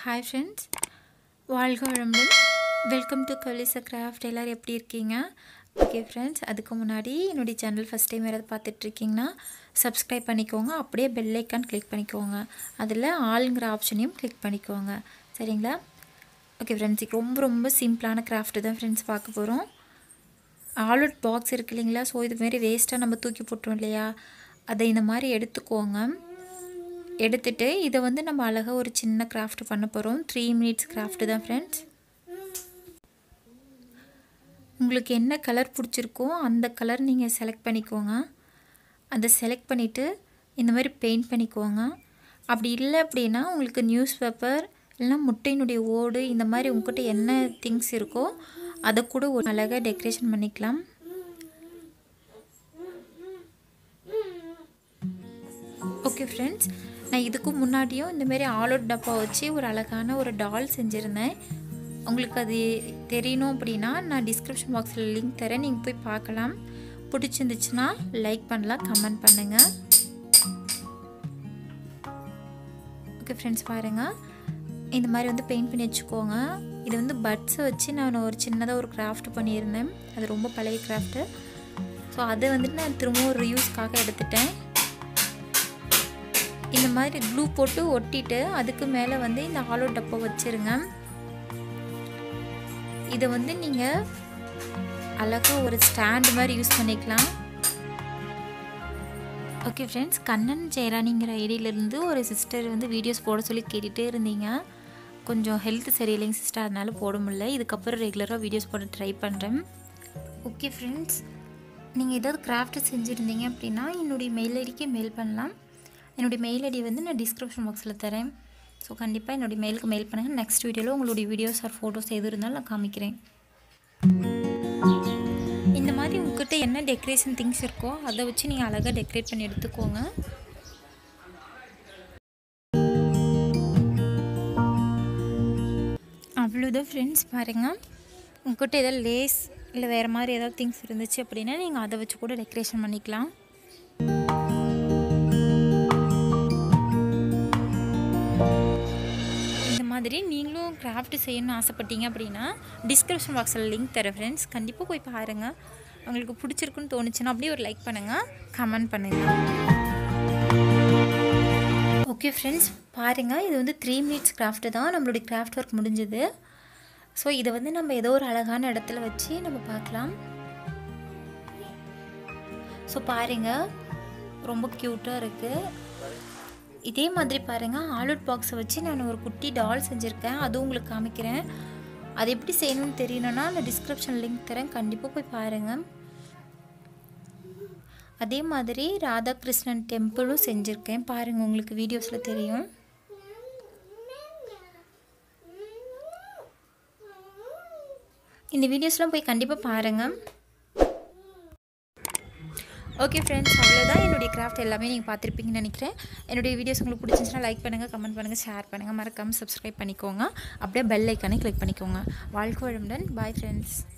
hi friends வாழ்க வளமுடன் welcome to கலிசா craft எல்லோரும் எப்படி இருக்கீங்க ஓகே ஃப்ரெண்ட்ஸ் அதுக்கு முன்னாடி என்னுடைய சேனல் ஃபஸ்ட் டைம் யாராவது பார்த்துட்ருக்கீங்கன்னா சப்ஸ்கிரைப் பண்ணிக்கோங்க அப்படியே பெல் ஐக்கான் கிளிக் பண்ணிக்கோங்க அதில் ஆளுங்கிற ஆப்ஷனையும் கிளிக் பண்ணிக்கோங்க சரிங்களா ஓகே ஃப்ரெண்ட்ஸ் ரொம்ப ரொம்ப சிம்பிளான கிராஃப்ட்டு தான் ஃப்ரெண்ட்ஸ் பார்க்க போகிறோம் ஆல்அவுட் பாக்ஸ் இருக்கு இல்லைங்களா ஸோ இது மாரி வேஸ்ட்டாக நம்ம தூக்கி போட்டோம் இல்லையா அதை இந்த மாதிரி எடுத்துக்கோங்க எடுத்துட்டு இதை வந்து நம்ம அழகாக ஒரு சின்ன கிராஃப்ட் பண்ண போகிறோம் த்ரீ மினிட்ஸ் கிராஃப்ட்டு தான் ஃப்ரெண்ட்ஸ் உங்களுக்கு என்ன கலர் பிடிச்சிருக்கோ அந்த கலர் நீங்கள் செலக்ட் பண்ணிக்கோங்க அதை செலக்ட் பண்ணிவிட்டு இந்த மாதிரி பெயிண்ட் பண்ணிக்கோங்க அப்படி இல்லை அப்படின்னா உங்களுக்கு நியூஸ் பேப்பர் இல்லைனா முட்டையினுடைய ஓடு இந்த மாதிரி உங்கள்கிட்ட என்ன திங்ஸ் இருக்கோ அதை கூட ஒரு அழகாக டெக்கரேஷன் பண்ணிக்கலாம் ஓகே ஃப்ரெண்ட்ஸ் நான் இதுக்கு முன்னாடியும் இந்தமாரி ஆலோட் டப்பா வச்சு ஒரு அழகான ஒரு டால் செஞ்சுருந்தேன் உங்களுக்கு அது தெரியணும் அப்படின்னா நான் டிஸ்கிரிப்ஷன் பாக்ஸில் லிங்க் தரேன் நீங்கள் போய் பார்க்கலாம் பிடிச்சிருந்துச்சுன்னா லைக் பண்ணலாம் கமெண்ட் பண்ணுங்கள் ஓகே ஃப்ரெண்ட்ஸ் பாருங்கள் இந்த மாதிரி வந்து பெயிண்ட் பண்ணி வச்சுக்கோங்க இது வந்து பட்ஸை வச்சு நான் ஒரு சின்னதாக ஒரு கிராஃப்ட் பண்ணியிருந்தேன் அது ரொம்ப பழைய கிராஃப்ட்டு ஸோ அதை வந்துட்டு நான் திரும்பவும் ரியூஸ்க்காக எடுத்துட்டேன் இந்த மாதிரி க்ளூ போட்டு ஒட்டிட்டு அதுக்கு மேலே வந்து இந்த ஆலோ டப்பை வச்சுருங்க இதை வந்து நீங்கள் அழகாக ஒரு ஸ்டாண்ட் மாதிரி யூஸ் பண்ணிக்கலாம் ஓகே ஃப்ரெண்ட்ஸ் கண்ணன் ஜெயராணிங்கிற ஐடியிலேருந்து ஒரு சிஸ்டர் வந்து வீடியோஸ் போட சொல்லி கேட்டுகிட்டே இருந்தீங்க கொஞ்சம் ஹெல்த் சரியில்லைங்க சிஸ்டர் அதனால் போட முடியல இதுக்கப்புறம் ரெகுலராக வீடியோஸ் போட ட்ரை பண்ணுறேன் ஓகே ஃப்ரெண்ட்ஸ் நீங்கள் ஏதாவது கிராஃப்ட் செஞ்சுருந்தீங்க அப்படின்னா என்னுடைய மெயில் ஐடிக்கு மெயில் பண்ணலாம் என்னுடைய மெயில் ஐடி வந்து நான் டிஸ்கிரிப்ஷன் பாக்ஸில் தரேன் ஸோ கண்டிப்பாக என்னுடைய மெயிலுக்கு மெயில் பண்ணுங்கள் நெக்ஸ்ட் வீடியோவில் உங்களுடைய வீடியோஸ் ஆர் ஃபோட்டோஸ் எது இருந்தாலும் நான் காமிக்கிறேன் இந்த மாதிரி உங்ககிட்ட என்ன டெக்கரேஷன் திங்ஸ் இருக்கோ அதை வச்சு நீங்கள் அழகாக டெக்கரேட் பண்ணி எடுத்துக்கோங்க அவ்வளோதான் ஃப்ரெண்ட்ஸ் பாருங்கள் உங்ககிட்ட ஏதாவது லேஸ் இல்லை வேறு மாதிரி ஏதாவது திங்ஸ் இருந்துச்சு அப்படின்னா நீங்கள் அதை வச்சு கூட டெக்கரேஷன் பண்ணிக்கலாம் இந்த மாதிரி நீங்களும் கிராஃப்ட் செய்யணும்னு ஆசைப்பட்டீங்க அப்படின்னா டிஸ்கிரிப்ஷன் பாக்ஸில் லிங்க் தரேன் ஃப்ரெண்ட்ஸ் கண்டிப்பாக போய் பாருங்கள் உங்களுக்கு பிடிச்சிருக்குன்னு தோணுச்சுன்னா அப்படியே ஒரு லைக் பண்ணுங்கள் கமெண்ட் பண்ணுங்கள் ஓகே ஃப்ரெண்ட்ஸ் பாருங்கள் இது வந்து த்ரீ மினிட்ஸ் கிராஃப்ட்டு தான் நம்மளுடைய கிராஃப்ட் ஒர்க் முடிஞ்சது ஸோ இதை வந்து நம்ம ஏதோ ஒரு அழகான இடத்துல வச்சு நம்ம பார்க்கலாம் ஸோ பாருங்கள் ரொம்ப க்யூட்டாக இருக்குது இதே மாதிரி பாருங்கள் ஆலூட் பாக்ஸை வச்சு நான் ஒரு குட்டி டால் செஞ்சுருக்கேன் அதுவும் உங்களுக்கு காமிக்கிறேன் அது எப்படி செய்யணும்னு தெரியணும்னா நான் டிஸ்கிரிப்ஷன் லிங்க் தரேன் கண்டிப்பாக போய் பாருங்கள் அதே மாதிரி ராதாகிருஷ்ணன் டெம்பிளும் செஞ்சுருக்கேன் பாருங்கள் உங்களுக்கு வீடியோஸில் தெரியும் இந்த வீடியோஸ்லாம் போய் கண்டிப்பாக பாருங்கள் ஓகே ஃப்ரெண்ட்ஸ் அவ்வளோதான் என்னுடைய கிராஃப்ட் எல்லாமே நீங்கள் பார்த்துருப்பீங்கன்னு நினைக்கிறேன் என்னுடைய வீடியோஸ் உங்களுக்கு பிடிச்சிருந்துச்சுன்னா லைக் பண்ணுங்கள் கமெண்ட் பண்ணுங்கள் ஷேர் பண்ணுங்கள் மறக்காமல் சப்ஸ்கிரைப் பண்ணிக்கோங்க அப்படியே பெல் ஐக்கானே கிளிக் பண்ணிக்கோங்க வாழ்க்கை வளமுடன் பாய் ஃப்ரெண்ட்ஸ்